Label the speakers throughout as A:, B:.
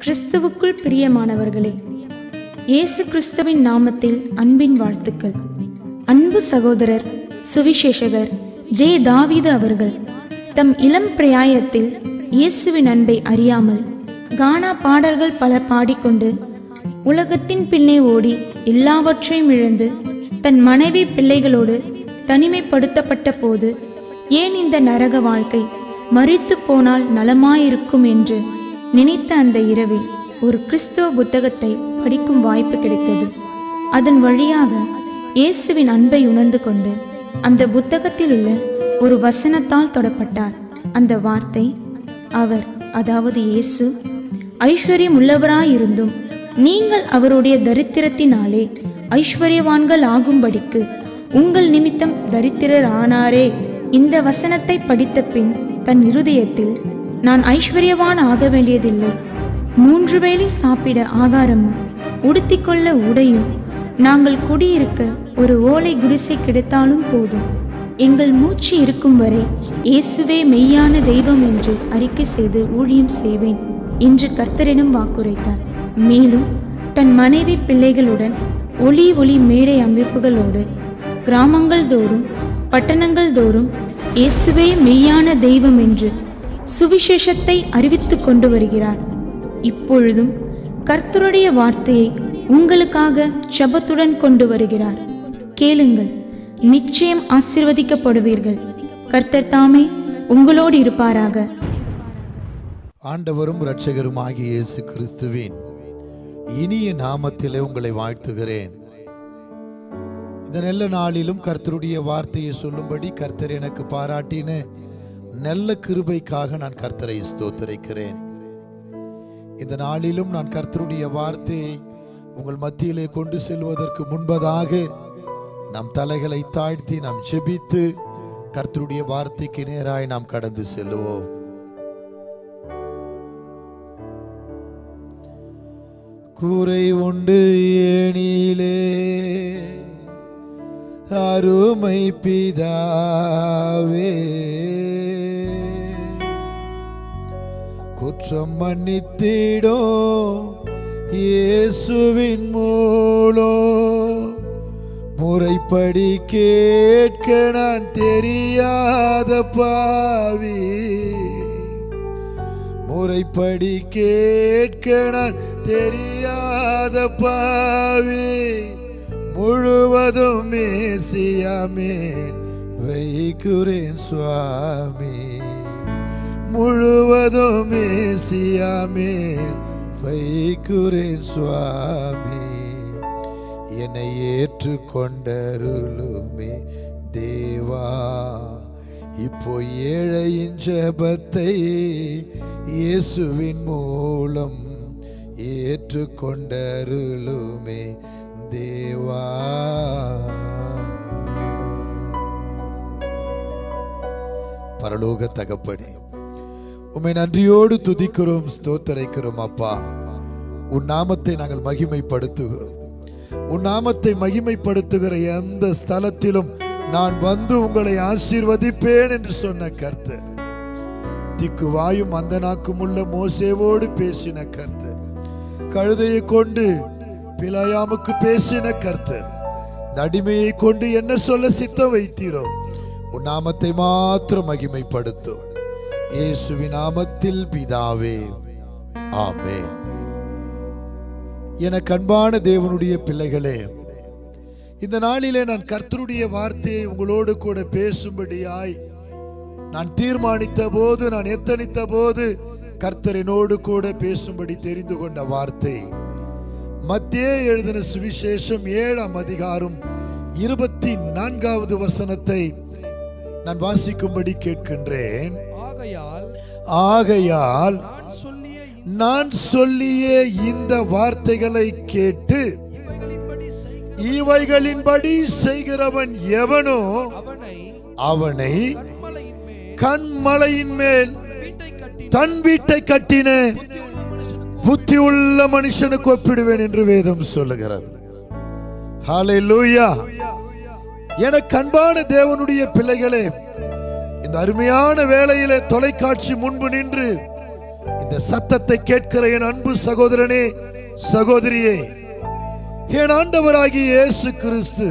A: கிறிஸ்துவுக்குள் பிரியமானவர்களே இயேசு கிறிஸ்துவின் நாமத்தில் அன்பின் வாழ்த்துக்கள் அன்பு சகோதரர் சுவிசேஷகர் ஜே தாவீது அவர்கள் தம் இளம் பிரயாயத்தில் இயேசுவின் அன்பை அறியாமல் கானா பாடல்கள் பல பாடிக்கொண்டு உலகத்தின் பின்னே ஓடி எல்லாவற்றையும் இழந்து தன் மனைவி பிள்ளைகளோடு தனிமைப்படுத்தப்பட்ட போது ஏன் இந்த நரக வாழ்க்கை மறித்து போனால் நலமாயிருக்கும் என்று நினைத்த அந்த இரவில் ஒரு கிறிஸ்தவ புத்தகத்தை படிக்கும் வாய்ப்பு கிடைத்தது அதன் வழியாக இயேசுவின் அன்பை உணர்ந்து கொண்டு அந்த புத்தகத்தில் உள்ள ஒரு வசனத்தால் தொடப்பட்டார் அந்த வார்த்தை அவர் அதாவது இயேசு ஐஸ்வர்யம் உள்ளவராயிருந்தும் நீங்கள் அவருடைய தரித்திரத்தினாலே ஐஸ்வர்யவான்கள் ஆகும்படிக்கு உங்கள் நிமித்தம் தரித்திரர் ஆனாரே இந்த வசனத்தை படித்த பின் தன் இருதயத்தில் நான் ஐஸ்வர்யவான் ஆக வேண்டியதில்லை மூன்று வேளை சாப்பிட ஆகாரமும் உடுத்திக்கொள்ள உடையும் நாங்கள் குடியிருக்க ஒரு ஓலை குடிசை கிடைத்தாலும் போதும் எங்கள் மூச்சு இருக்கும் வரை இயேசுவே மெய்யான தெய்வம் என்று அறிக்கை செய்து ஊழியம் செய்வேன் என்று கர்த்தரிடம் வாக்குரைத்தார் மேலும் தன் மனைவி பிள்ளைகளுடன் ஒளி ஒளி மேடை அமைப்புகளோடு கிராமங்கள் தோறும் பட்டணங்கள் தோறும் இயேசுவே மெய்யான தெய்வம் என்று சுவிசேஷத்தை அறிவித்துக் கொண்டு வருகிறார் இப்பொழுதும் கர்த்தருடைய வார்த்தையை உங்களுக்காக ஜெபத்துடன் கொண்டு வருகிறார் கேளுங்கள் நிச்சயம் ஆசீர்வதிக்கப்படுவீர்கள் கர்த்தர் தாமே உங்களோடு இருப்பாராக
B: ஆண்டவரும் இரட்சகருமாகிய இயேசு கிறிஸ்துவின் இனிய நாமத்திலே உங்களை வாழ்த்துகிறேன் இந்த நல்ல நாளிலும் கர்த்தருடைய வார்த்தையை சொல்லும்படி கர்த்தர் எனக்கு பாராட்டின நல்ல கிருபைக்காக நான் கர்த்தரை ஸ்தோத்தரிக்கிறேன் இந்த நாளிலும் நான் கர்த்தருடைய வார்த்தையை உங்கள் மத்தியிலே கொண்டு செல்வதற்கு முன்பதாக நம் தலைகளை தாழ்த்தி நாம் செபித்து கர்த்தருடைய வார்த்தைக்கு நேராய் நாம் கடந்து செல்லுவோம் குறை உண்டு ஏனிலே அருமை பிதாவே குற்றம் மன்னித்திடோ இயேசுவின் மூலம் முறைப்படி கேட்க நான் தெரியாத பாவி முறைப்படி கேட்க நான் தெரியாத பாவி முழுவதும் மேசியாமே வைக்குறேன் சுவாமி முழுவதும் மேசியாமே வைக்குறேன் சுவாமி என்னை ஏற்றுக்கொண்டருளுமே தேவா இப்போ ஏழையின் ஜெபத்தை இயேசுவின் மூலம் ஏற்றுக்கொண்டருளுமே தேவா பரலோக தகப்பனே உம்மை நன்றியோடு துதிக்கிறோம் ஸ்தோத்தரிக்கிறோம் அப்பா உன் நாமத்தை நாங்கள் மகிமைப்படுத்துகிறோம் உன் நாமத்தை மகிமைப்படுத்துகிற எந்த ஸ்தலத்திலும் நான் வந்து உங்களை ஆசீர்வதிப்பேன் என்று சொன்ன கர்த்தர் திக்கு வாயும் அந்த நாக்கும் உள்ள மோசேவோடு பேசின கர்த்தர் கழுதையை கொண்டு பிலாயாமுக்கு பேசின கர்த்தர் இந்த அடிமையை கொண்டு என்ன சொல்ல சித்தம் வைத்தீரோ உன் நாமத்தை மாத்திரம் மகிமைப்படுத்தும் இயேசுவின் நாமத்தில் பிதாவே ஆமே என கண்பான தேவனுடைய பிள்ளைகளே இந்த நாளிலே நான் கர்த்தருடைய வார்த்தையை உங்களோடு கூட பேசும்படியாய் நான் தீர்மானித்த போது நான் எத்தனித்த போது கர்த்தரினோடு கூட பேசும்படி தெரிந்து கொண்ட வார்த்தை மத்திய எழுதின சுவிசேஷம் ஏழாம் அதிகாரம் இருபத்தி நான்காவது வசனத்தை நான் வாசிக்கும்படி கேட்கின்றேன்
C: ஆகையால்
B: ஆகையால்
C: நான் சொல்லிய
B: நான் சொல்லிய இந்த வார்த்தைகளை கேட்டு
C: இவைகளின்படி செய்கிற
B: இவைகளின்படி செய்கிறவன் எவனோ
C: அவனை
B: அவனை
C: கண்மலையின் மேல்
B: கண்மலையின் மேல்
C: வீட்டை கட்டி
B: தன் வீட்டை கட்டின
C: புத்தியுள்ள மனுஷனுக்கு
B: புத்தி உள்ள மனுஷனுக்கு ஒப்பிடுவேன் என்று வேதம் சொல்லுகிறது ஹalleluya என கண்பான தேவனுடைய பிள்ளைகளே இந்த அருமையான வேளையிலே தொலைக்காட்சி முன்பு நின்று இந்த சத்தத்தை கேட்கிற என் அன்பு சகோதரனே சகோதரியே என் ஆண்டவராகிய இயேசு கிறிஸ்து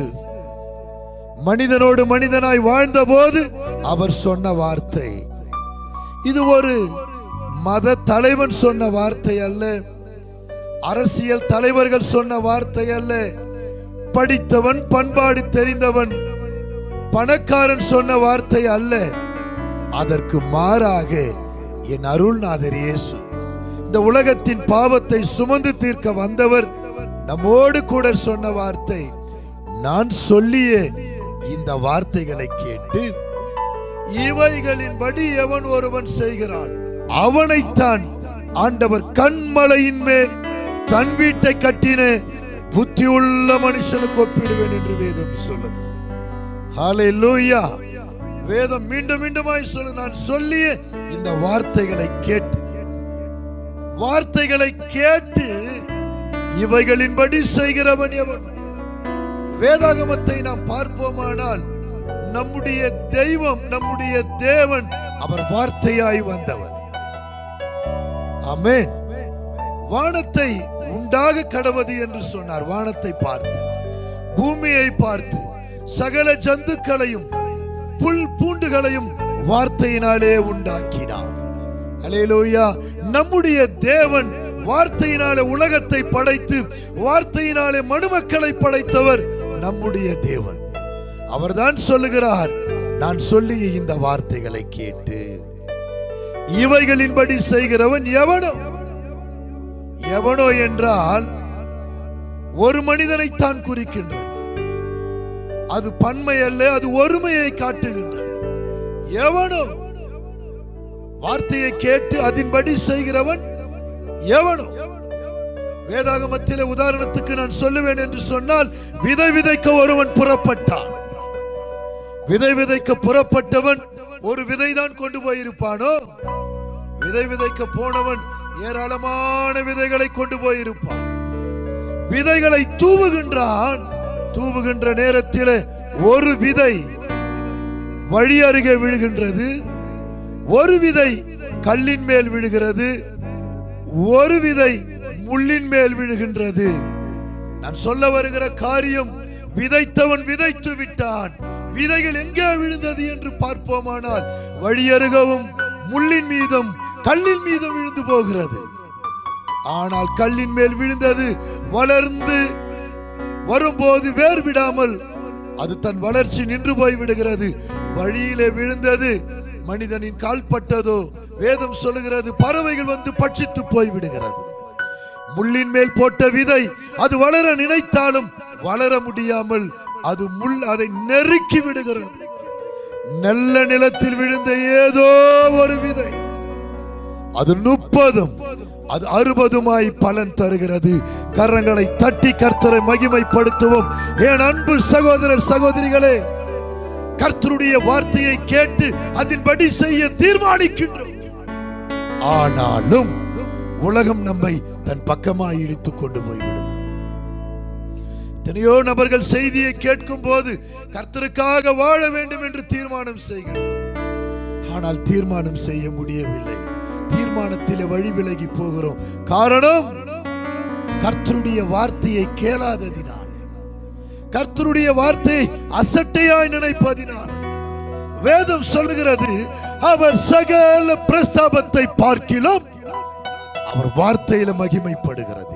B: மனிதனோடு மனிதனாய் வாழ்ந்தபோது அவர் சொன்ன வார்த்தை இது ஒரு மத தலைவன் சொன்ன வார்த்தை அல்ல அரசியல் தலைவர்கள் சொன்ன வார்த்தை அல்ல படித்தவன் பண்பாடு தெரிந்தவன் பணக்காரன் சொன்ன வார்த்தை அல்ல அதற்கு மாறாக என் அருள்நாதர் இயேசு இந்த உலகத்தின் பாவத்தை சுமந்து தீர்க்க வந்தவர் நம்மோடு கூட சொன்ன வார்த்தை நான் சொல்லிய இந்த வார்த்தைகளை கேட்டு இவைகளின்படி எவன் ஒருவன் செய்கிறான் அவனைத்தான் ஆண்டவர் கண்மலையின் மேல் தன் வீட்டை கட்டின புத்தியுள்ள மனுஷனுக்கு ஒப்பிடுவேன் என்று வேதம் சொல்லுகிறது ஹalleluya வேதம் மீண்டும் மீண்டுமாய் சொல்லு நான் சொல்லிய இந்த வார்த்தைகளை கேட்டு வார்த்தைகளை கேட்டு இவைகளின்படி செய்கிறவன் எவன் வேதாகமத்தை நாம் பார்ப்போமானால் நம்முடைய தெய்வம் நம்முடைய தேவன் அவர் வார்த்தையாய் வந்தவர் ஆமென் வானத்தை உண்டாக கடவது என்று சொன்னார் வானத்தை பார்த்து பூமியை பார்த்து சகல ஜந்துக்களையும் புல் பூண்டுகளையும் வார்த்தையினாலே உண்டாக்கினார் அலேலூயா நம்முடைய தேவன் வார்த்தையினாலே உலகத்தை படைத்து வார்த்தையினாலே மனுமக்களை படைத்தவர் நம்முடைய தேவன் அவர்தான் சொல்லுகிறார் நான் சொல்லிய இந்த வார்த்தைகளை கேட்டு இவைகளின்படி செய்கிறவன் எவனோ எவனோ என்றால் ஒரு மனிதனைத்தான் குறிக்கின்றது அது பன்மை அல்ல அது ஒருமையை காட்டுகின்றது எவனோ வார்த்தையை கேட்டு அதன்படி செய்கிறவன் எவனோ வேதாகமத்திலே உதாரணத்துக்கு நான் சொல்லுவேன் என்று சொன்னால் விதை விதைக்க ஒருவன் புறப்பட்டான் விதை விதைக்க புறப்பட்டவன் ஒரு விதை தான் கொண்டு போயிருப்பானோ விதை விதைக்க போனவன் ஏராளமான விதைகளை கொண்டு போயிருப்பான் விதைகளை தூவுகின்றான் தூவுகின்ற நேரத்தில் ஒரு விதை வழி அருகே விழுகின்றது ஒரு விதை கல்லின் மேல் விழுகிறது ஒரு விதை முள்ளின் மேல் விழுகின்றது நான் சொல்ல வருகிற காரியம் விதைத்தவன் விதைத்து விட்டான் விதைகள் எங்கே விழுந்தது என்று பார்ப்போமானால் வழியருகவும் முள்ளின் மீதும் கல்லின் மீதும் விழுந்து போகிறது ஆனால் கல்லின் மேல் விழுந்தது வளர்ந்து வரும்போது வேர் விடாமல் அது தன் வளர்ச்சி நின்று போய் விடுகிறது வழியிலே விழுந்தது மனிதனின் கால்பட்டதோ வேதம் சொல்லுகிறது பறவைகள் வந்து பட்சித்து போய் விடுகிறது முள்ளின் மேல் போட்ட விதை அது வளர நினைத்தாலும் வளர முடியாமல் அது முள் அதை நெருக்கி விடுகிறது நல்ல நிலத்தில் விழுந்த ஏதோ ஒரு விதை அது முப்பதும் அது அறுபதுமாய் பலன் தருகிறது கரங்களை தட்டி கர்த்தரை மகிமைப்படுத்துவோம் என் அன்பு சகோதர சகோதரிகளே கர்த்தருடைய வார்த்தையை கேட்டு அதன்படி செய்ய தீர்மானிக்கின்றோம் ஆனாலும் உலகம் நம்மை தன் பக்கமாய் இழுத்துக் கொண்டு போய்விடுகிறது எத்தனையோ நபர்கள் செய்தியை கேட்கும் போது கர்த்தருக்காக வாழ வேண்டும் என்று தீர்மானம் செய்கின்றனர் ஆனால் தீர்மானம் செய்ய முடியவில்லை தீர்மானத்திலே வழி விலகி போகிறோம் காரணம் கர்த்தருடைய வார்த்தையை கேளாததினால் கர்த்தருடைய வார்த்தையை அசட்டையாய் நினைப்பதினால் வேதம் சொல்லுகிறது அவர் சகல பிரஸ்தாபத்தை பார்க்கிலும் அவர் வார்த்தையில மகிமைப்படுகிறது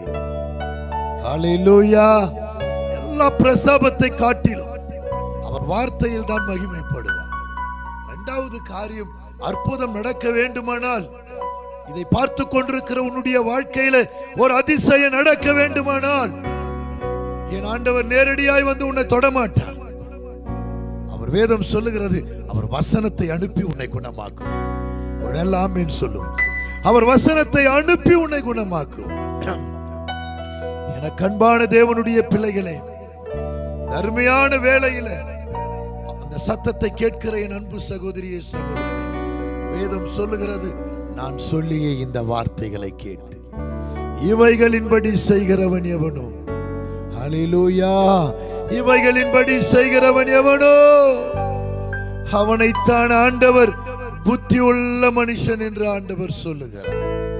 B: ஹalleluya எல்லா பிரஸ்தாபத்தை காட்டிலும் அவர் வார்த்தையில் தான் மகிமைப்படுவார் இரண்டாவது காரியம் அற்புதம் நடக்க வேண்டுமானால் இதை பார்த்து கொண்டிருக்கிற உன்னுடைய வாழ்க்கையில ஒரு அதிசயம் நடக்க வேண்டுமானால் என் ஆண்டவர் நேரடியாய் வந்து உன்னை தொடமாட்டார் அவர் வேதம் சொல்லுகிறது அவர் வசனத்தை அனுப்பி உன்னை குணமாக்குவார் ஒரு நல்ல ஆமீன் சொல்லும் அவர் வசனத்தை அனுப்பி உன்னை குணமாக்குவார் என கண்பான தேவனுடைய பிள்ளைகளே இந்த அருமையான வேளையில அந்த சத்தத்தை கேட்கிற என் அன்பு சகோதரியே சகோதரனே வேதம் சொல்லுகிறது நான் சொல்லிய இந்த வார்த்தைகளை கேட்டு இவைகளின்படி செய்கிறவன் எவனோ ஹalleluya இவைகளின்படி செய்கிறவன் எவனோ அவனைத்தான் ஆண்டவர் புத்தி உள்ள மனுஷன் என்று ஆண்டவர் சொல்லுகிறார்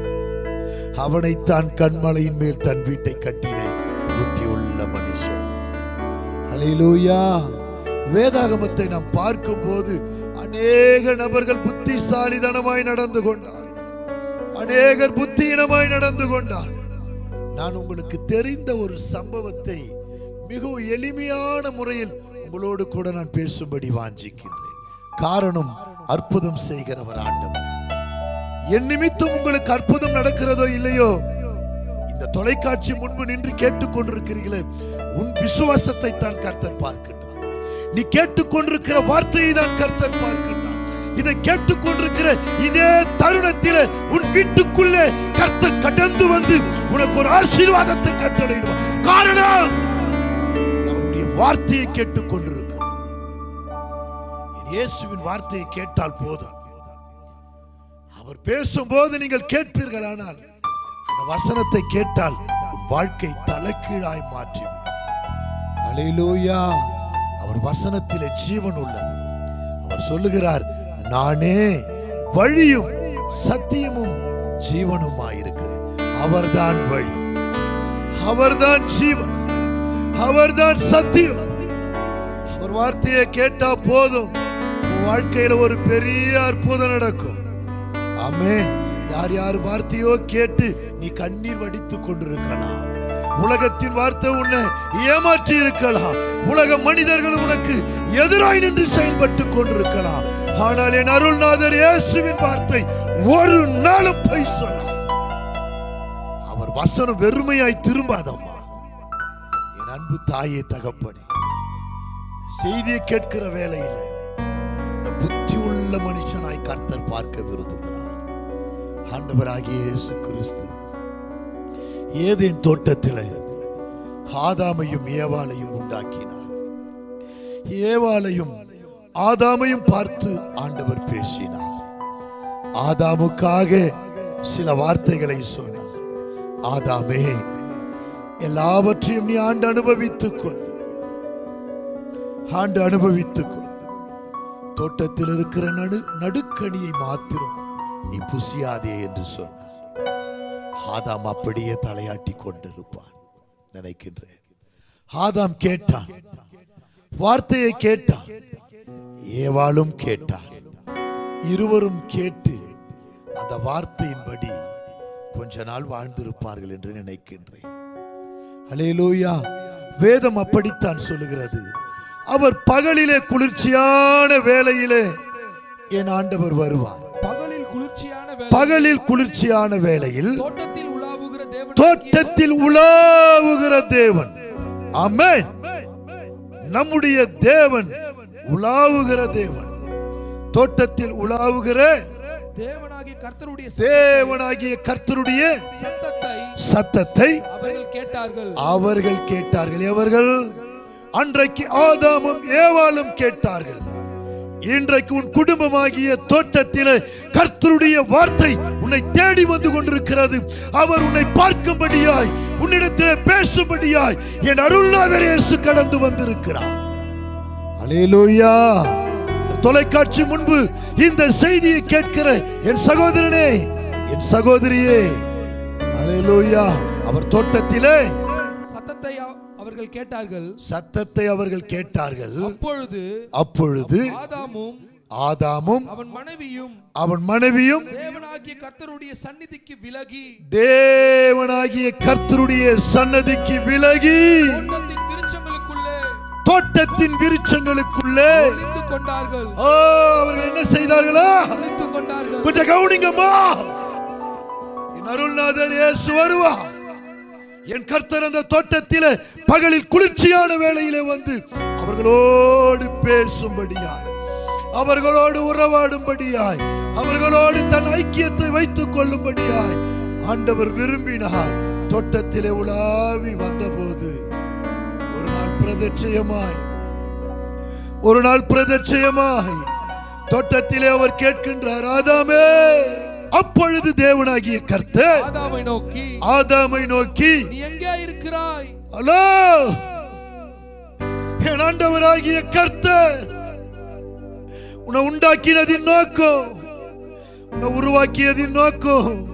B: அவனைத்தான் கண்மலையின் மேல் தன் வீட்டை கட்டின புத்தியுள்ள மனுஷன் ஹalleluya வேதாகமத்தை நாம் பார்க்கும்போது அநேக நபர்கள் புத்திசாலிதனமாய் நடந்து கொண்டார் அநேகர் புத்தியினமாய் நடந்து கொண்டார் நான் உங்களுக்கு தெரிந்த ஒரு சம்பவத்தை மிகவும் எளிமையான முறையில் உங்களோடு கூட நான் பேசும்படி வாஞ்சிக்கின்றேன் காரணம் அற்புதம் செய்கிறவர் ஆண்டவர் என் நிமித்தம் உங்களுக்கு அற்புதம் நடக்கிறதோ இல்லையோ இந்த தொலைக்காட்சி முன்பு நின்று கேட்டுக்கொண்டிருக்கிறீர்களே உன் விசுவாசத்தை தான் கர்த்தர் பார்க்கின்றார் நீ கேட்டுக்கொண்டிருக்கிற வார்த்தையை தான் கர்த்தர் பார்க்கின்றார் இதை கேட்டுக்கொண்டிருக்கிற இதே தருணத்திலே உன் வீட்டுக்குள்ளே கர்த்தர் கடந்து வந்து உனக்கு ஒரு ஆசீர்வாதத்தை கட்டளையிடுவார் காரணம் நீ அவருடைய வார்த்தையை கேட்டுக்கொண்டிருக்கிறார் என் இயேசுவின் வார்த்தையை கேட்டால் போதும் அவர் பேசும்போது நீங்கள் கேட்பீர்கள் ஆனால் அந்த வசனத்தை கேட்டால் உன் வாழ்க்கை தலைகீழாய் மாற்றிவிடும் அலையிலூயா அவர் வசனத்திலே ஜீவன் உள்ளது அவர் சொல்லுகிறார் நானே வழியும் சத்தியமும் ஜீவனுமாயிருக்கிறேன் அவர்தான் வழி அவர்தான் ஜீவன் அவர்தான் சத்தியம் அவர் வார்த்தையை கேட்டா போதும் உன் வாழ்க்கையில ஒரு பெரிய அற்புதம் நடக்கும் ஆமென் யார் யார் வார்த்தையோ கேட்டு நீ கண்ணீர் வடித்துக் கொண்டிருக்கலாம் உலகத்தின் வார்த்தை உன்னை ஏமாற்றி இருக்கலாம் உலக மனிதர்கள் உனக்கு எதிராய் நின்று செயல்பட்டு கொண்டிருக்கலாம் ஆனால் என் அருள்நாதர் இயேசுவின் வார்த்தை ஒரு நாளும் பொய் சொல்லார் அவர் வசனம் வெறுமையாய் திரும்பாதம்மா என் அன்பு தாயே தகப்பனே செய்தியை கேட்கிற வேளையில இந்த புத்தி உள்ள மனுஷனாய் கர்த்தர் பார்க்க விரும்புகிறார் ஆண்டவராகிய இயேசு கிறிஸ்து ஏதேன் தோட்டத்தில் ஆதாமையும் ஏவாளையும் உண்டாக்கினார் ஏவாளையும் ஆதாமையும் பார்த்து ஆண்டவர் பேசினார் ஆதாமுக்காக சில வார்த்தைகளை சொன்னார் ஆதாமே எல்லாவற்றையும் நீ ஆண்டு அனுபவித்துக் கொள் ஆண்டு அனுபவித்துக் கொள் தோட்டத்தில் இருக்கிற நடு நடுக்கணியை மாத்திரம் நீ புசியாதே என்று சொன்னார் ஆதாம் அப்படியே தலையாட்டி கொண்டிருப்பான் நினைக்கின்றேன் ஆதாம் கேட்டான் வார்த்தையை கேட்டான் ஏவாளும் கேட்டான் இருவரும் கேட்டு அந்த வார்த்தையின்படி கொஞ்ச நாள் வாழ்ந்திருப்பார்கள் என்று நினைக்கின்றேன் அலேலூயா வேதம் அப்படித்தான் சொல்லுகிறது அவர் பகலிலே குளிர்ச்சியான வேளையிலே என் ஆண்டவர் வருவார்
C: பகலில் குளிர்ச்சியான வேளை
B: பகலில் குளிர்ச்சியான வேளையில்
C: தோட்டத்தில் உலாவுகிற தேவன்
B: தோட்டத்தில் உலாவுகிற தேவன் ஆமென் நம்முடைய தேவன் உலாவுகிற தேவன் தோட்டத்தில் உலாவுகிற
C: தேவனாகிய கர்த்தருடைய
B: தேவனாகிய கர்த்தருடைய
C: சத்தத்தை
B: சத்தத்தை
C: அவர்கள் கேட்டார்கள்
B: அவர்கள் கேட்டார்கள் எவர்கள் அன்றைக்கு ஆதாமும் ஏவாளும் கேட்டார்கள் இன்றைக்கு உன் குடும்பமாகிய தோட்டத்திலே கர்த்தருடைய வார்த்தை உன்னை தேடி வந்து கொண்டிருக்கிறது அவர் உன்னை பார்க்கும்படியாய் உன்னிடத்திலே பேசும்படியாய் என் அருள்நாதர் இயேசு கடந்து வந்திருக்கிறார் அலேலூயா தொலைக்காட்சி முன்பு இந்த செய்தியை கேட்கிற என் சகோதரனே என் சகோதரியே அலேலூயா அவர் தோட்டத்திலே
C: சத்தத்தை அவ- அவர்கள் கேட்டார்கள்
B: சத்தத்தை அவர்கள் கேட்டார்கள்
C: அப்பொழுது
B: அப்பொழுது
C: ஆதாமும்
B: ஆதாமும்
C: அவன் மனைவியும்
B: அவன் மனைவியும்
C: தேவனாகிய கர்த்தருடைய சந்நிதிக்கு விலகி
B: தேவனாகிய கர்த்தருடைய சன்னதிக்கு விலகி
C: தோட்டத்தின் விருட்சங்களுக்குள்ளே
B: தோட்டத்தின் விருட்சங்களுக்குள்ளே
C: ஒளிந்து கொண்டார்கள்
B: ஓ அவர்கள் என்ன செய்தார்களா
C: ஒளிந்து கொண்டார்கள்
B: கொஞ்சம் கவனிங்கம்மா என் அருள்நாதர் இயேசு வருவா என் கர்த்தர் அந்த தோட்டத்திலே பகலில் குளிர்ச்சியான வேளையிலே வந்து அவர்களோடு பேசும்படியாய் அவர்களோடு உறவாடும்படியாய் அவர்களோடு தன் ஐக்கியத்தை வைத்துக் கொள்ளும்படியாய் ஆண்டவர் விரும்பினார் தோட்டத்திலே உலாவி வந்தபோது ஒரு நாள் பிரதட்சயமாய் ஒரு நாள் பிரதட்சயமாய் தோட்டத்திலே அவர் கேட்கின்றார் ஆதாமே அப்பொழுது தேவனாகிய கர்த்தர்
C: ஆதாமை நோக்கி
B: ஆதாமை நோக்கி
C: நீ எங்கே இருக்கிறாய்
B: ஹலோ என் ஆண்டவராகிய கர்த்தர் உன்னை உண்டாக்கினதின் நோக்கம் உன்னை உருவாக்கியதின் நோக்கம்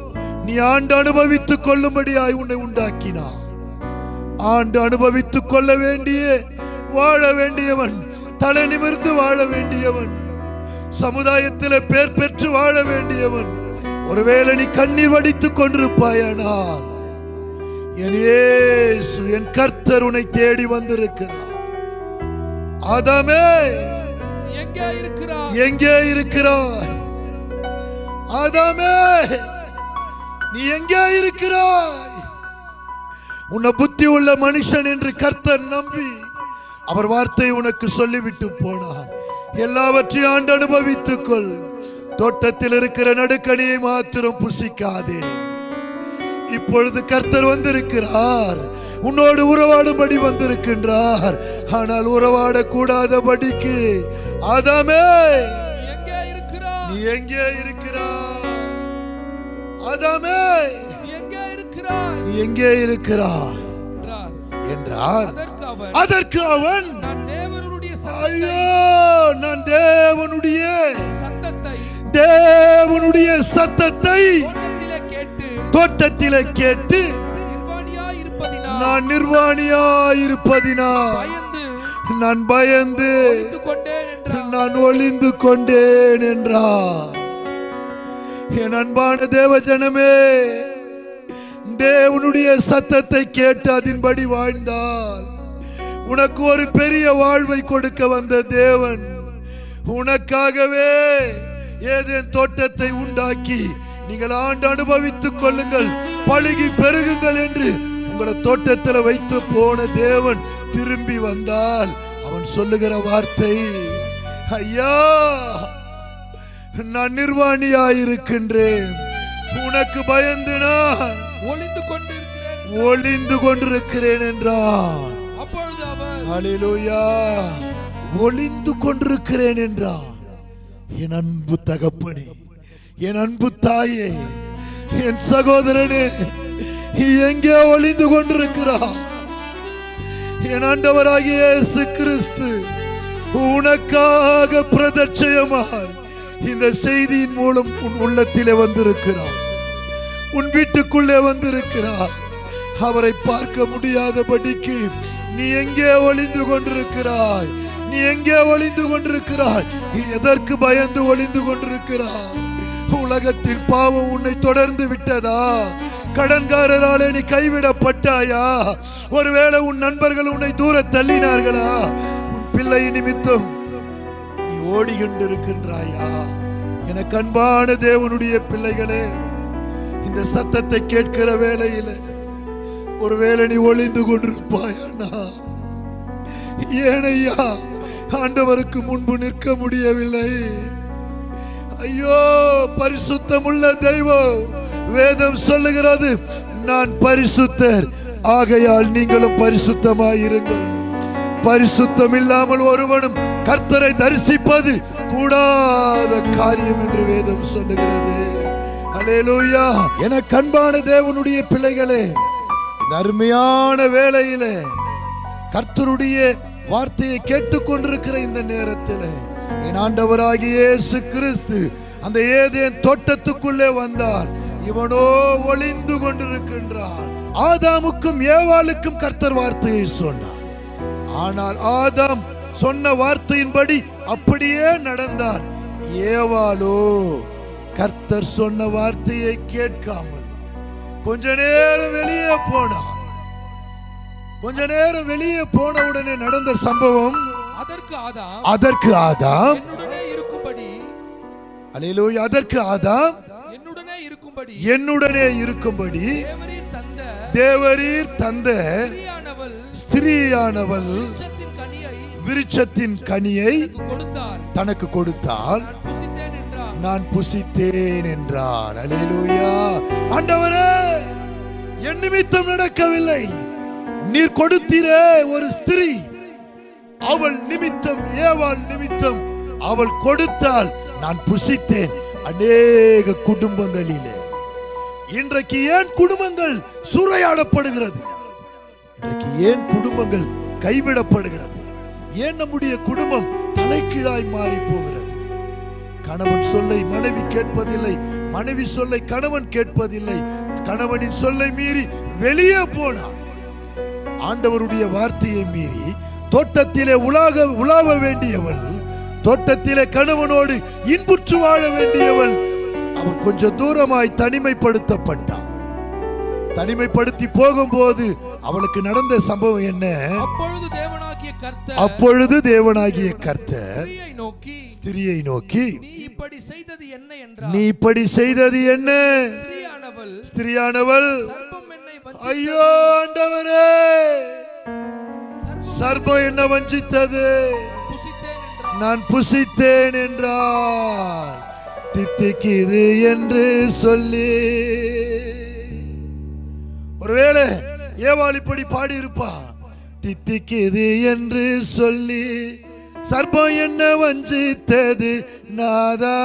B: நீ ஆண்டு அனுபவித்துக் கொள்ளும்படியாய் உன்னை உண்டாக்கினார் ஆண்டு அனுபவித்துக் கொள்ள வேண்டிய வாழ வேண்டியவன் தலை நிமிர்ந்து வாழ வேண்டியவன் சமுதாயத்திலே பேர் பெற்று வாழ வேண்டியவன் ஒருவேளை நீ கண்ணீர் வடித்துக் கொண்டிருப்பாயானால் என் இயேசு என் கர்த்தர் உன்னை தேடி வந்திருக்கிறார் ஆதாமே
C: நீ எங்கே இருக்கிறாய்
B: எங்கே இருக்கிறாய் ஆதாமே நீ எங்கே இருக்கிறாய் உன்னை புத்தி உள்ள மனுஷன் என்று கர்த்தர் நம்பி அவர் வார்த்தை உனக்கு சொல்லிவிட்டு போனார் எல்லாவற்றையும் ஆண்டு அனுபவித்துக் கொள் தோட்டத்தில் இருக்கிற நடுக்கணியை மாத்திரம் புசிக்காதே இப்பொழுது கர்த்தர் வந்திருக்கிறார் உன்னோடு உறவாடும்படி வந்திருக்கின்றார் ஆனால் உறவாடக்கூடாதபடிக்கு ஆதாமே
C: நீ எங்கே இருக்கிறாய்
B: நீ எங்கே இருக்கிறாய் ஆதாமே
C: நீ எங்கே இருக்கிறாய்
B: நீ எங்கே இருக்கிறாய்
C: என்றார்.
B: என்றார்
C: அதற்கு அவர்
B: அதற்கு அவன்
C: நான் தேவருடைய
B: ஐயோ நான் தேவனுடைய
C: சத்தத்தை
B: தேவனுடைய சத்தத்தை
C: தோட்டத்திலே கேட்டு
B: தோட்டத்திலே கேட்டு
C: நிர்வாணியாய் இருப்பதினால்
B: நான் நிர்வாணியாயிருப்பதினால்
C: பயந்து
B: நான் பயந்து
C: ஒளிந்து கொண்டேன் என்றார்
B: நான் ஒளிந்து கொண்டேன் என்றார் என் அன்பான தேவ ஜனமே தேவனுடைய சத்தத்தை கேட்டு அதன்படி வாழ்ந்தால் உனக்கு ஒரு பெரிய வாழ்வை கொடுக்க வந்த தேவன் உனக்காகவே ஏதேன் தோட்டத்தை உண்டாக்கி நீங்கள் ஆண்டு அனுபவித்துக் கொள்ளுங்கள் பழுகி பெருகுங்கள் என்று உங்களை தோட்டத்தில் வைத்து போன தேவன் திரும்பி வந்தால் அவன் சொல்லுகிற வார்த்தை ஐயா நான் நிர்வாணியாயிருக்கின்றேன் உனக்கு பயந்து நான்
C: ஒளிந்து கொண்டிருக்கிறேன்
B: ஒளிந்து கொண்டிருக்கிறேன் என்றான்
C: அப்பொழுது அவர்
B: ஹalleluya ஒளிந்து கொண்டிருக்கிறேன் என்றான் என் அன்பு தகப்பனே என் அன்பு தாயே என் சகோதரனே நீ எங்கே ஒளிந்து கொண்டிருக்கிறாய் என் ஆண்டவராகிய இயேசு கிறிஸ்து உனக்காக பிரதட்சயமாய் இந்த செய்தியின் மூலம் உன் உள்ளத்திலே வந்திருக்கிறார் உன் வீட்டுக்குள்ளே வந்திருக்கிறார் அவரை பார்க்க முடியாதபடிக்கு நீ எங்கே ஒளிந்து கொண்டிருக்கிறாய் நீ எங்கே ஒளிந்து கொண்டிருக்கிறாய் நீ எதற்கு பயந்து ஒளிந்து கொண்டிருக்கிறாய் உலகத்தில் பாவம் உன்னை தொடர்ந்து விட்டதா கடன்காரராலே நீ கைவிடப்பட்டாயா ஒருவேளை உன் நண்பர்கள் உன்னை தூர தள்ளினார்களா உன் பிள்ளை நிமித்தம் நீ ஓடிக்கொண்டிருக்கின்றாயா எனக்கு அன்பான தேவனுடைய பிள்ளைகளே இந்த சத்தத்தை கேட்கிற வேளையில ஒருவேளை நீ ஒளிந்து கொண்டிருப்பாயானா ஏனையா ஆண்டவருக்கு முன்பு நிற்க முடியவில்லை ஐயோ பரிசுத்தமுள்ள தெய்வம் வேதம் சொல்லுகிறது நான் பரிசுத்தர் ஆகையால் நீங்களும் பரிசுத்தமாயிருங்கள் பரிசுத்தம் இல்லாமல் ஒருவனும் கர்த்தரை தரிசிப்பது கூடாத காரியம் என்று வேதம் சொல்லுகிறது அல்லேலூயா என கண்பான தேவனுடைய பிள்ளைகளே இந்த அருமையான வேளையிலே கர்த்தருடைய வார்த்தையை கேட்டுக்கொண்டிருக்கிற இந்த நேரத்தில் என் ஆண்டவராகிய இயேசு கிறிஸ்து அந்த ஏதேன் தோட்டத்துக்குள்ளே வந்தார் இவனோ ஒளிந்து கொண்டிருக்கின்றான் ஆதாமுக்கும் ஏவாளுக்கும் கர்த்தர் வார்த்தையை சொன்னார் ஆனால் ஆதாம் சொன்ன வார்த்தையின்படி அப்படியே நடந்தான் ஏவாளோ கர்த்தர் சொன்ன வார்த்தையை கேட்காமல் கொஞ்ச நேரம் வெளியே போனான் கொஞ்ச நேரம் வெளியே போன உடனே நடந்த சம்பவம்
C: அதற்கு ஆதாம்
B: அதற்கு ஆதாம்
C: என்னுடனே இருக்கும்படி
B: அல்லேலூயா அதற்கு ஆதாம்
C: என்னுடனே இருக்கும்படி
B: என்னுடனே இருக்கும்படி
C: தேவரீர் தந்த
B: தேவரீர் தந்த
C: ஸ்திரீயானவள்
B: ஸ்திரீயானவள்
C: உச்சத்தின் கனியை
B: விருட்சத்தின் கனியை
C: எனக்கு கொடுத்தார்
B: தனக்கு கொடுத்தால்
C: நான் புசித்தேன் என்றார்
B: நான் புசித்தேன் என்றார் அல்லேலூயா ஆண்டவரே என் நிமித்தம் நடக்கவில்லை நீர் கொடுத்தீரே ஒரு ஸ்திரீ அவள் நிமித்தம் ஏவாள் நிமித்தம் அவள் கொடுத்தால் நான் புசித்தேன் அநேக குடும்பங்களிலே இன்றைக்கு ஏன் குடும்பங்கள் சூறையாடப்படுகிறது இன்றைக்கு ஏன் குடும்பங்கள் கைவிடப்படுகிறது ஏன் நம்முடைய குடும்பம் தலைகீழாய் மாறி போகிறது கணவன் சொல்லை மனைவி கேட்பதில்லை மனைவி சொல்லை கணவன் கேட்பதில்லை கணவனின் சொல்லை மீறி வெளியே போனான் ஆண்டவருடைய வார்த்தையை மீறி தோட்டத்திலே உலாக உலாவ வேண்டியவள் தோட்டத்திலே கணவனோடு இன்புற்று வாழ வேண்டியவள் அவள் கொஞ்சம் தூரமாய் தனிமைப்படுத்தப்பட்டாள் தனிமைப்படுத்தி போகும்போது அவளுக்கு நடந்த சம்பவம் என்ன
C: அப்பொழுது தேவனாகிய கர்த்தர்
B: அப்பொழுது தேவனாகிய கர்த்தர்
C: ஸ்திரியை நோக்கி
B: ஸ்திரியை நோக்கி
C: நீ இப்படி செய்தது என்ன என்றார்
B: நீ இப்படி செய்தது என்ன
C: ஸ்திரியானவள்
B: ஸ்திரியானவள்
C: சர்ப்பம் என்னை வஞ்சி-
B: ஐயோ ஆண்டவரே
C: சர்ப்பம்
B: சர்ப்பம் என்ன வஞ்சித்தது
C: புசித்தேன் என்றார்
B: நான் புசித்தேன் என்றார் தித்திக்குது என்று சொல்லி ஒருவேளை ஏவாள் இப்படி பாடி இருப்பா தித்திக்குது என்று சொல்லி சர்ப்பம் என்ன வஞ்சித்தது நாதா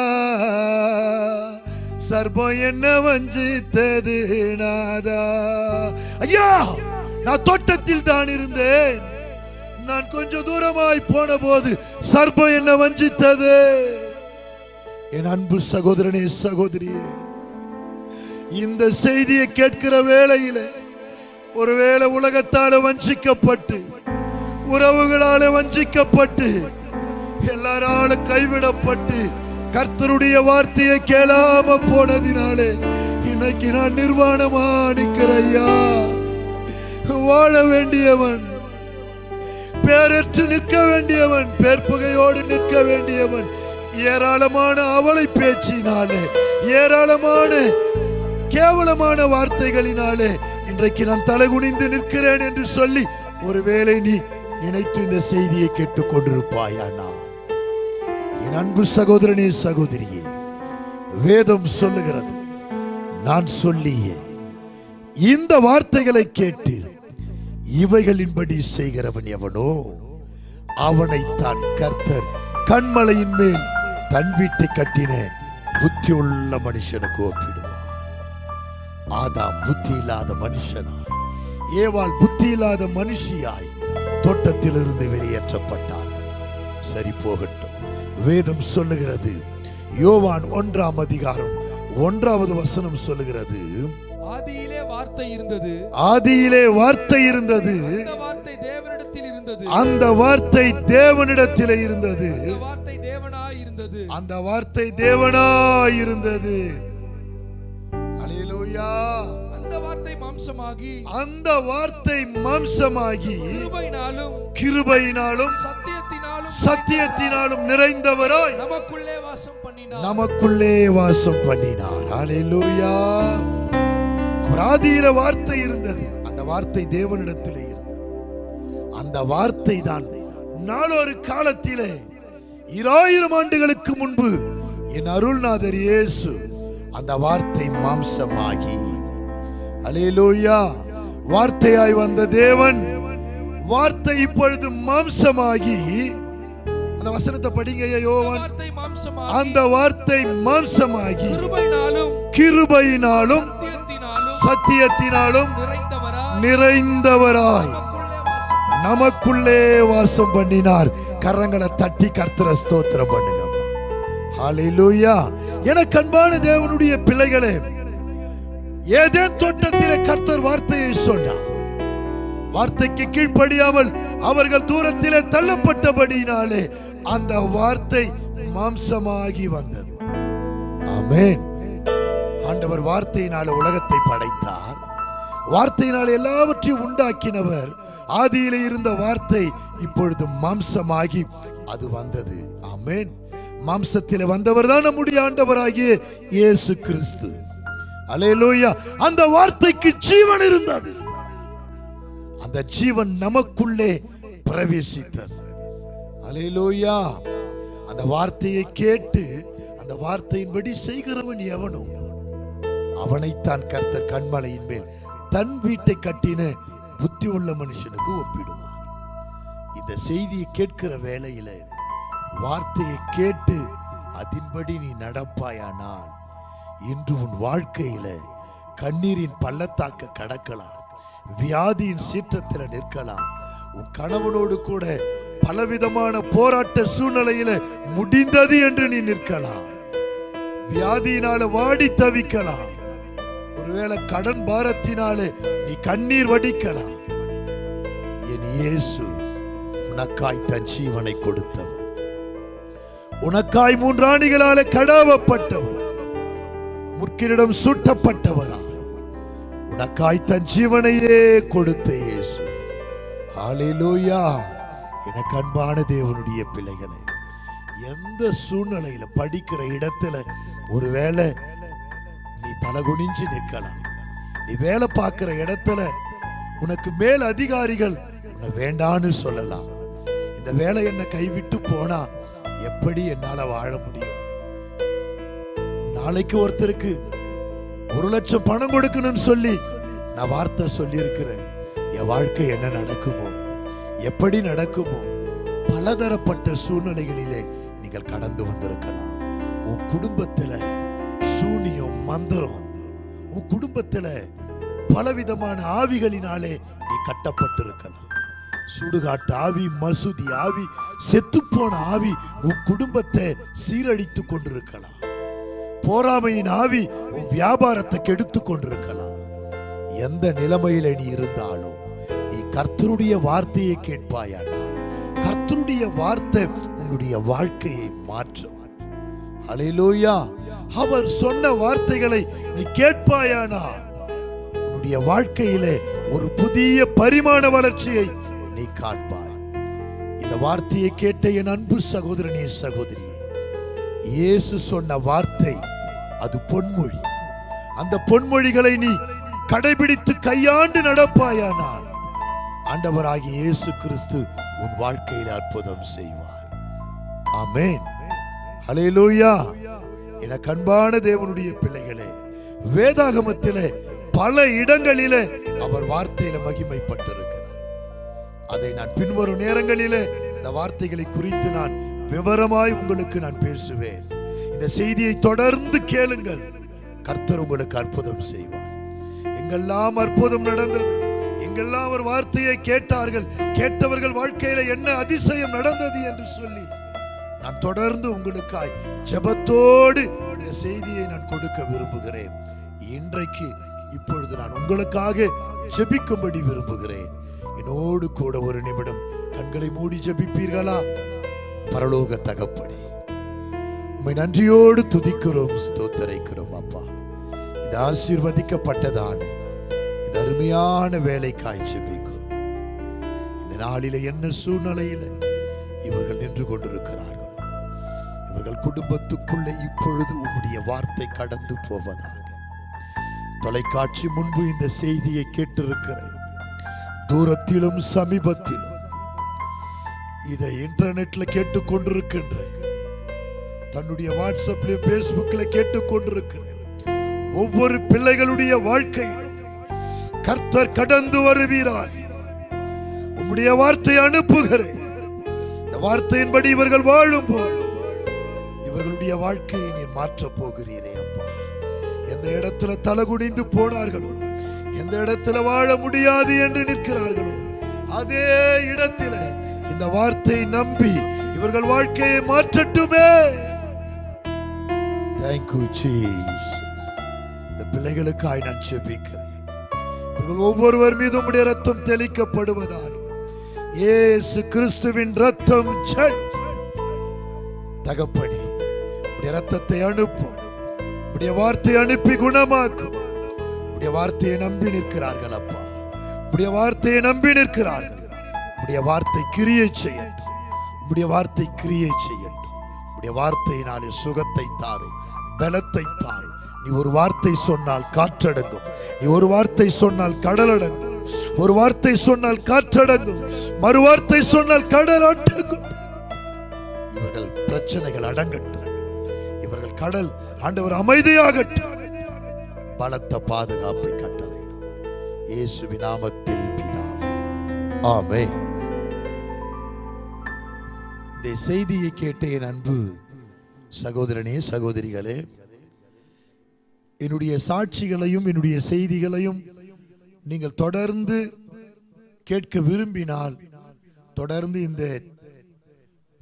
B: சர்ப்பம் என்ன வஞ்சித்தது நாதா ஐயா நான் தோட்டத்தில் தான் இருந்தேன் நான் கொஞ்சம் தூரமாய் போன போது சர்ப்பம் என்ன வஞ்சித்தது என் அன்பு சகோதரனே சகோதரியே இந்த செய்தியை கேட்கிற வேளையில ஒருவேளை உலகத்தால வஞ்சிக்கப்பட்டு உறவுகளால வஞ்சிக்கப்பட்டு எல்லாரால கைவிடப்பட்டு கர்த்தருடைய வார்த்தையை கேளாம போனதினாலே இன்னைக்கு நான் நிர்வாணமா நிற்கிறையா வாழ வேண்டியவன் பேரற்று நிற்க வேண்டியவன் பேர்ப்புகையோடு நிற்க வேண்டியவன் ஏராளமான அவளை பேச்சினாலே ஏராளமான கேவலமான வார்த்தைகளினாலே இன்றைக்கு நான் தலைகுனிந்து நிற்கிறேன் என்று சொல்லி ஒருவேளை நீ நினைத்து இந்த செய்தியை கேட்டுக் கொண்டிருப்பாயானா என் அன்பு சகோதரனே சகோதரியே வேதம் சொல்லுகிறது நான் சொல்லியே இந்த வார்த்தைகளை கேட்டு இவைகளின்படி செய்கிறவன் எவனோ அவனைத்தான் கர்த்தர் கண்மலையின் மேல் தன் வீட்டை கட்டின புத்தியுள்ள மனுஷனுக்கு ஒப்பிடுவார் ஆதாம் புத்தி இல்லாத மனுஷனாய் ஏவாள் புத்தி இல்லாத மனுஷியாய் தோட்டத்திலிருந்து வெளியேற்றப்பட்டார்கள் சரி போகட்டும் வேதம் சொல்லுகிறது யோவான் ஒன்றாம் அதிகாரம் ஒன்றாவது வசனம் சொல்லுகிறது
C: ஆதியிலே வார்த்தை இருந்தது
B: ஆதியிலே வார்த்தை இருந்தது
C: அந்த வார்த்தை தேவனிடத்தில் இருந்தது
B: அந்த வார்த்தை தேவனிடத்திலே இருந்தது
C: அந்த வார்த்தை தேவனாய் இருந்தது
B: அந்த வார்த்தை தேவனாய் இருந்தது அல்லேலூயா
C: அந்த வார்த்தை மாம்சமாகி
B: அந்த வார்த்தை மாம்சமாகி
C: கிருபையினாலும்
B: கிருபையினாலும்
C: சத்தியத்தினாலும்
B: சத்தியத்தினாலும் நிறைந்தவராய்
C: நமக்குள்ளே வாசம் பண்ணினார்
B: நமக்குள்ளே வாசம் பண்ணினார் அல்லேலூயா அவர் ஆதியில வார்த்தை இருந்தது அந்த வார்த்தை தேவனிடத்திலே இருந்தது அந்த வார்த்தை தான் நாளொரு காலத்திலே இராயிரம் ஆண்டுகளுக்கு முன்பு என் அருள்நாதர் இயேசு அந்த வார்த்தை மாம்சமாகி அலேலூயா வார்த்தையாய் வந்த தேவன் வார்த்தை இப்பொழுது மாம்சமாகி அந்த வசனத்தை படிங்க
C: அந்த
B: யோவான்
C: வார்த்தை மாம்சமாகி
B: அந்த வார்த்தை மாம்சமாகி
C: கிருபையினாலும்
B: கிருபையினாலும்
C: சத்தியத்தினாலும்
B: சத்தியத்தினாலும்
C: நிறைந்தவராய்
B: நிறைந்தவராய்
C: நமக்குள்ளே வாசம்
B: நமக்குள்ளே வாசம் பண்ணினார் கரங்களை தட்டி கர்த்தர ஸ்தோத்திரம் பண்ணுங்க ஹalleluya எனக்கு அன்பான தேவனுடைய பிள்ளைகளே ஏதேன் தோட்டத்திலே கர்த்தர் வார்த்தையை சொன்னார் வார்த்தைக்கு கீழ்ப்படியாமல் அவர்கள் தூரத்திலே தள்ளப்பட்டபடியினாலே அந்த வார்த்தை மாம்சமாகி வந்தது ஆமென் ஆண்டவர் வார்த்தையினால உலகத்தை படைத்தார் வார்த்தையினால் எல்லாவற்றையும் உண்டாக்கினவர் ஆதியிலே இருந்த வார்த்தை இப்பொழுது மாம்சமாகி அது வந்தது ஆமென் மாம்சத்திலே வந்தவர் தான் நம்முடைய ஆண்டவராகிய இயேசு கிறிஸ்து அல்லேலூயா அந்த வார்த்தைக்கு ஜீவன் இருந்தது அந்த ஜீவன் நமக்குள்ளே பிரவேசித்தது அல்லேலூயா அந்த வார்த்தையை கேட்டு அந்த வார்த்தையின்படி செய்கிறவன் எவனோ அவனைத்தான் கர்த்தர் கண்மலையின் மேல் தன் வீட்டை கட்டின புத்தி உள்ள மனுஷனுக்கு ஒப்பிடுவார் இந்த செய்தியை கேட்கிற வேளையில வார்த்தையை கேட்டு அதின்படி நீ நடப்பாயானால் இன்று உன் வாழ்க்கையில கண்ணீரின் பள்ளத்தாக்க கடக்கலாம் வியாதியின் சீற்றத்தில் நிற்கலாம் உன் கணவனோடு கூட பலவிதமான போராட்ட சூழ்நிலையில முடிந்தது என்று நீ நிற்கலாம் வியாதியினால வாடி தவிக்கலாம் ஒருவேளை கடன் பாரத்தினாலே நீ கண்ணீர் வடிக்கலாம் என் இயேசு உனக்காய் தன் ஜீவனை கொடுத்தவர் உனக்காய் மூன்றாணிகளால கடாவப்பட்டவர் முற்கிரிடம் சூட்டப்பட்டவரா உனக்காய் தன் ஜீவனையே கொடுத்த இயேசு ஹalleluya எனக்கு அன்பான தேவனுடைய பிள்ளைகளே எந்த சூழ்நிலையில படிக்கிற இடத்துல ஒருவேளை நீ தலகுனிஞ்சு நிற்கலாம் நீ வேலை பார்க்கிற இடத்துல உனக்கு மேல் அதிகாரிகள் உன்னை வேண்டான்னு சொல்லலாம் இந்த வேலை என்னை கைவிட்டு போனா எப்படி என்னால வாழ முடியும் நாளைக்கு ஒருத்தருக்கு ஒரு லட்சம் பணம் கொடுக்கணும்னு சொல்லி நான் வார்த்தை சொல்லி இருக்கிறேன் என் வாழ்க்கை என்ன நடக்குமோ எப்படி நடக்குமோ பலதரப்பட்ட சூழ்நிலைகளிலே நீங்கள் கடந்து வந்திருக்கலாம் உன் குடும்பத்துல சூனியம் மந்திரம் உன் குடும்பத்துல பலவிதமான ஆவிகளினாலே நீ கட்டப்பட்டிருக்கலாம் சுடுகாட்டு ஆவி மசூதி ஆவி செத்துப்போன ஆவி உன் குடும்பத்தை சீரழித்து கொண்டிருக்கலாம் போராமையின் ஆவி உன் வியாபாரத்தை கெடுத்து கொண்டிருக்கலாம் எந்த நிலைமையில நீ இருந்தாலும் நீ கர்த்தருடைய வார்த்தையை கேட்பாயானால் கர்த்தருடைய வார்த்தை உன்னுடைய வாழ்க்கையை மாற்றும் அலையிலோயா அவர் சொன்ன வார்த்தைகளை நீ கேட்பாயானால் உன்னுடைய வாழ்க்கையிலே ஒரு புதிய பரிமாண வளர்ச்சியை நீ காண்பாய் இந்த வார்த்தையை கேட்ட என் அன்பு சகோதரனே சகோதரியே இயேசு சொன்ன வார்த்தை அது பொன்மொழி அந்த பொன்மொழிகளை நீ கடைபிடித்து கையாண்டு நடப்பாயானால் ஆண்டவராகிய இயேசு கிறிஸ்து உன் வாழ்க்கையில் அற்புதம் செய்வார் ஆமென் ஹalleluya எனக்கு அன்பான தேவனுடைய பிள்ளைகளே வேதாகமத்திலே பல இடங்களிலே அவர் வார்த்தையில மகிமைப்பட்டிருக்கிறார் அதை நான் பின்வரும் நேரங்களிலே இந்த வார்த்தைகளை குறித்து நான் விவரமாய் உங்களுக்கு நான் பேசுவேன் இந்த செய்தியை தொடர்ந்து கேளுங்கள் கர்த்தர் உங்களுக்கு அற்புதம் செய்வார் எங்கெல்லாம் அற்புதம் நடந்தது எங்கெல்லாம் அவர் வார்த்தையை கேட்டார்கள் கேட்டவர்கள் வாழ்க்கையில என்ன அதிசயம் நடந்தது என்று சொல்லி நான் தொடர்ந்து உங்களுக்காய் ஜெபத்தோடு இந்த செய்தியை நான் கொடுக்க விரும்புகிறேன் இன்றைக்கு இப்பொழுது நான் உங்களுக்காக ஜெபிக்கும்படி விரும்புகிறேன் என்னோடு கூட ஒரு நிமிடம் கண்களை மூடி ஜெபிப்பீர்களா பரலோக தகப்பனே உம்மை நன்றியோடு துதிக்கிறோம் ஸ்தோத்தரிக்கிறோம் அப்பா இது ஆசீர்வதிக்கப்பட்டதான இந்த அருமையான வேலைக்காய் ஜெபிக்கிறோம் இந்த நாளில என்ன சூழ்நிலையில இவர்கள் நின்று கொண்டிருக்கிறார்களோ இவர்கள் குடும்பத்துக்குள்ளே இப்பொழுது உம்முடைய வார்த்தை கடந்து போவதாக தொலைக்காட்சி முன்பு இந்த செய்தியை கேட்டிருக்கிறேன் தூரத்திலும் சமீபத்திலும் இதை இன்டர்நெட்ல கேட்டுக்கொண்டிருக்கின்ற தன்னுடைய வாட்ஸ்அப்லயும் பேஸ்புக்ல கேட்டுக்கொண்டிருக்கிறேன் ஒவ்வொரு பிள்ளைகளுடைய வாழ்க்கையிலும் கர்த்தர் கடந்து வருவீராக உம்முடைய வார்த்தை அனுப்புகிறேன் இந்த வார்த்தையின்படி இவர்கள் வாழும் போது இவர்களுடைய வாழ்க்கையை நீர் மாற்றப் போகிறீரே அப்பா எந்த இடத்துல தலகுனிந்து போனார்களோ எந்த இடத்துல வாழ முடியாது என்று நிற்கிறார்களோ அதே இடத்துல இந்த வார்த்தை நம்பி இவர்கள் வாழ்க்கையை மாற்றட்டுமே தேங்க்யூ ஜீசஸ் இந்த பிள்ளைகளுக்காய் நான் செபிக்கிறேன் இவர்கள் ஒவ்வொருவர் மீதும் உடைய ரத்தம் தெளிக்கப்படுவதாக இயேசு கிறிஸ்துவின் ரத்தம் ஜெய் தகப்பனே உடைய ரத்தத்தை அனுப்பும் உடைய வார்த்தையை அனுப்பி குணமாக்கும் உடைய வார்த்தையை நம்பி நிற்கிறார்கள் அப்பா உடைய வார்த்தையை நம்பி நிற்கிறார்கள் உடைய வார்த்தை கிரியை செய்யட்டும் உடைய வார்த்தை கிரியை செய்யட்டும் உடைய வார்த்தையினாலே சுகத்தை தாரும் பலத்தை தாரும் நீ ஒரு வார்த்தை சொன்னால் காற்றடங்கும் நீ ஒரு வார்த்தை சொன்னால் கடல் அடங்கும் ஒரு வார்த்தை சொன்னால் காற்றடங்கும் மறு வார்த்தை சொன்னால் கடல் அடங்கும் இவர்கள் பிரச்சனைகள் அடங்கட்டும் இவர்கள் கடல் ஆண்டவர் அமைதியாகட்டும் பலத்த பாதுகாப்பை கட்டளையிடும் இயேசுவின் நாமத்தில் பிதாவே ஆமென் இந்த செய்தியை கேட்ட என் அன்பு சகோதரனே சகோதரிகளே என்னுடைய சாட்சிகளையும் என்னுடைய செய்திகளையும் நீங்கள் தொடர்ந்து கேட்க விரும்பினால் தொடர்ந்து இந்த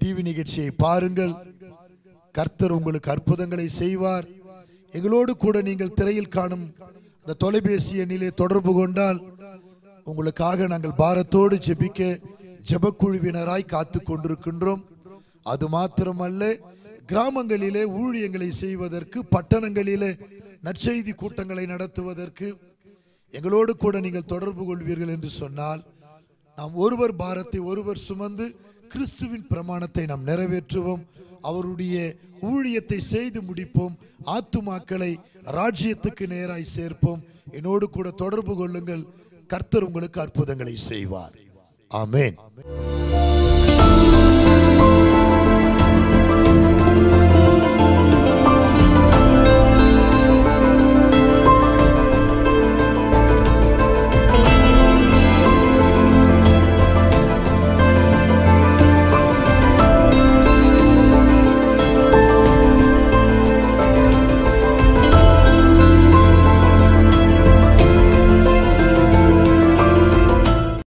B: டிவி நிகழ்ச்சியை பாருங்கள் கர்த்தர் உங்களுக்கு அற்புதங்களை செய்வார் எங்களோடு கூட நீங்கள் திரையில் காணும் அந்த தொலைபேசி எண்ணிலே தொடர்பு கொண்டால் உங்களுக்காக நாங்கள் பாரத்தோடு ஜெபிக்க ஜெபக்குழுவினராய் காத்து கொண்டிருக்கின்றோம் அது மாத்திரமல்ல கிராமங்களிலே ஊழியங்களை செய்வதற்கு பட்டணங்களிலே நற்செய்தி கூட்டங்களை நடத்துவதற்கு எங்களோடு கூட நீங்கள் தொடர்பு கொள்வீர்கள் என்று சொன்னால் நாம் ஒருவர் பாரத்தை ஒருவர் சுமந்து கிறிஸ்துவின் பிரமாணத்தை நாம் நிறைவேற்றுவோம் அவருடைய ஊழியத்தை செய்து முடிப்போம் ஆத்துமாக்களை ராஜ்யத்துக்கு நேராய் சேர்ப்போம் என்னோடு கூட தொடர்பு கொள்ளுங்கள் கர்த்தர் உங்களுக்கு அற்புதங்களை செய்வார் ஆமென்